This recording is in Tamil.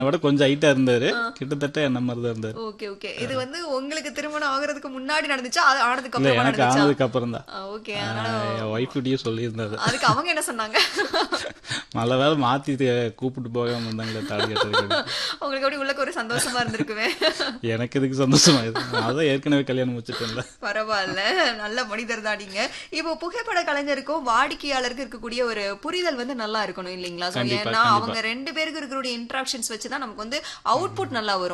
விட கொஞ்சம் ஹைட்டா இருந்தாரு கிட்டத்தட்ட என்ன மாதிரி தான் இருந்தாரு ஓகே ஓகே இது வந்து உங்களுக்கு திருமணம் ஆகுறதுக்கு முன்னாடி நடந்துச்சா அது ஆனதுக்கு இல்ல அப்புறமா எனக்கு நடந்துச்சா ஆனதுக்கு அப்புறம் தான் ஓகே அதனால என் ஒய்ஃப் கிட்டயும் சொல்லியிருந்தாரு அதுக்கு அவங்க என்ன சொன்னாங்க நல்ல வேலை மாத்தி தி- கூப்பிட்டு போகாம இருந்தாங்களே தாடி கட்டுறதுக்கு உங்களுக்கு அப்படி உள்ளக்கு ஒரு சந்தோஷமா இருந்திருக்குமே எனக்கு இதுக்கு சந்தோஷமா இது நான் தான் ஏற்கனவே கல்யாணம் முடிச்சிட்டேன்ல பரவாயில்ல நல்ல மனிதர் தான் நீங்க இப்போ புகைப்பட கலைஞருக்கும் வாடிக்கையாளருக்கும் இருக்கக்கூடிய ஒரு புரிதல் வந்து நல்லா இருக்கணும் இல்லைங்களா So, கண்டிப்பா, ஏன்னா கண்டிப்பா. அவங்க ரெண்டு பேருக்கு இருக்கக்கூடிய இன்ட்ராக்ஷன்ஸ் வச்சு தான் நமக்கு வந்து அவுட்புட் நல்லா வரும்